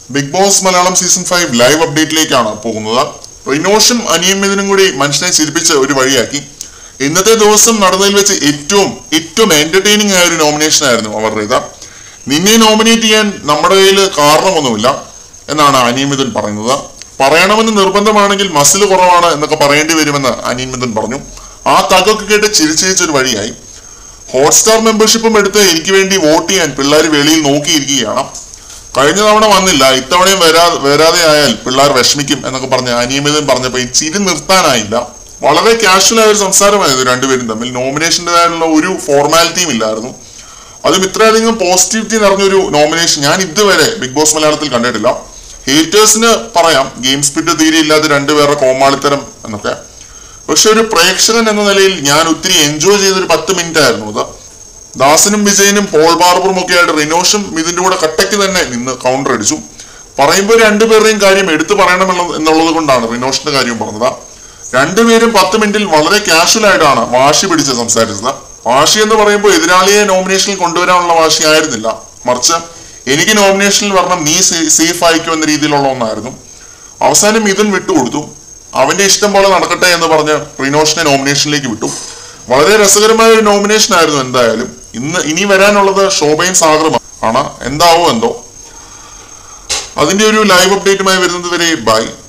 big Boss Malayalam season five live അപ്ഡേറ്റിലേക്കാണ് പോകുന്നത് റിനോഷും അനിയമിതിനും കൂടി മനുഷ്യനെ ചിരിപ്പിച്ച് ഒരു വഴിയാക്കി ഇന്നത്തെ ദിവസം നടന്നതിൽ വെച്ച് ഏറ്റവും ഏറ്റവും എന്റർടൈനിങ് ആയ ഒരു നോമിനേഷൻ ആയിരുന്നു അവരുടേത് നിന്നെ നോമിനേറ്റ് ചെയ്യാൻ നമ്മുടെ കയ്യിൽ കാരണമൊന്നുമില്ല എന്നാണ് അനിയമിതൻ പറയുന്നത് പറയണമെന്ന് നിർബന്ധമാണെങ്കിൽ മസിൽ കുറവാണ് എന്നൊക്കെ പറയേണ്ടി വരുമെന്ന് അനിയമിതൻ പറഞ്ഞു ആ തകൊക്കെ കേട്ട് ചിരിച്ചിരിച്ചൊരു വഴിയായി ഹോട്ട്സ്റ്റാർ മെമ്പർഷിപ്പും എടുത്ത് എനിക്ക് വേണ്ടി വോട്ട് ചെയ്യാൻ പിള്ളേർ വെളിയിൽ നോക്കിയിരിക്കുകയാണ് കഴിഞ്ഞ തവണ വന്നില്ല ഇത്തവണയും വരാ വരാതെ ആയാൽ പിള്ളേർ വിഷമിക്കും എന്നൊക്കെ പറഞ്ഞ് അനിയമിതൻ പറഞ്ഞപ്പോൾ ഈ ചിരി നിർത്താനായില്ല വളരെ കാഷ്വൽ ആയ ഒരു സംസാരമായിരുന്നു രണ്ടുപേരും തമ്മിൽ നോമിനേഷൻ്റെതായുള്ള ഒരു ഫോർമാലിറ്റിയും ഇല്ലായിരുന്നു അതും ഇത്രയധികം പോസിറ്റിവിറ്റി നിറഞ്ഞൊരു നോമിനേഷൻ ഞാൻ ഇതുവരെ ബിഗ് ബോസ് മലയാളത്തിൽ കണ്ടിട്ടില്ല ഹേറ്റേഴ്സിന് പറയാം ഗെയിം സ്പിറ്റ് തീരെ ഇല്ലാതെ രണ്ടുപേരുടെ കോമാളിത്തരം എന്നൊക്കെ പക്ഷെ ഒരു പ്രേക്ഷകൻ എന്ന നിലയിൽ ഞാൻ ഒത്തിരി എൻജോയ് ചെയ്തൊരു പത്ത് മിനിറ്റ് ആയിരുന്നു അത് ദാസനും വിജയനും പോൾ ബാർബറും ഒക്കെ ആയിട്ട് റിനോഷും ഇതിന്റെ കൂടെ കട്ടയ്ക്ക് തന്നെ നിന്ന് കൗണ്ടർ അടിച്ചു പറയുമ്പോൾ രണ്ടുപേരുടെയും കാര്യം എടുത്തു പറയണമെന്ന് എന്നുള്ളത് കൊണ്ടാണ് റിനോഷിന്റെ കാര്യം പറഞ്ഞത് രണ്ടുപേരും പത്ത് മിനിറ്റിൽ വളരെ കാഷ്വൽ ആയിട്ടാണ് വാശി പിടിച്ച് സംസാരിച്ചത് വാശി എന്ന് പറയുമ്പോൾ എതിരാളിയെ നോമിനേഷനിൽ കൊണ്ടുവരാനുള്ള വാശി ആയിരുന്നില്ല മറിച്ച് എനിക്ക് നോമിനേഷനിൽ വരണം നീ സേഫ് ആയിക്കോ എന്ന രീതിയിലുള്ള ഒന്നായിരുന്നു അവസാനം മിഥുൻ വിട്ടുകൊടുത്തു അവന്റെ ഇഷ്ടം പോലെ നടക്കട്ടെ എന്ന് പറഞ്ഞ് റിനോഷിനെ നോമിനേഷനിലേക്ക് വിട്ടു വളരെ രസകരമായ ഒരു നോമിനേഷൻ ആയിരുന്നു എന്തായാലും ഇന്ന് ഇനി വരാനുള്ളത് ശോഭയും സാഗറും ആണ് എന്താവോ എന്തോ അതിന്റെ ഒരു ലൈവ് അപ്ഡേറ്റുമായി വരുന്നത് വരെ ബൈ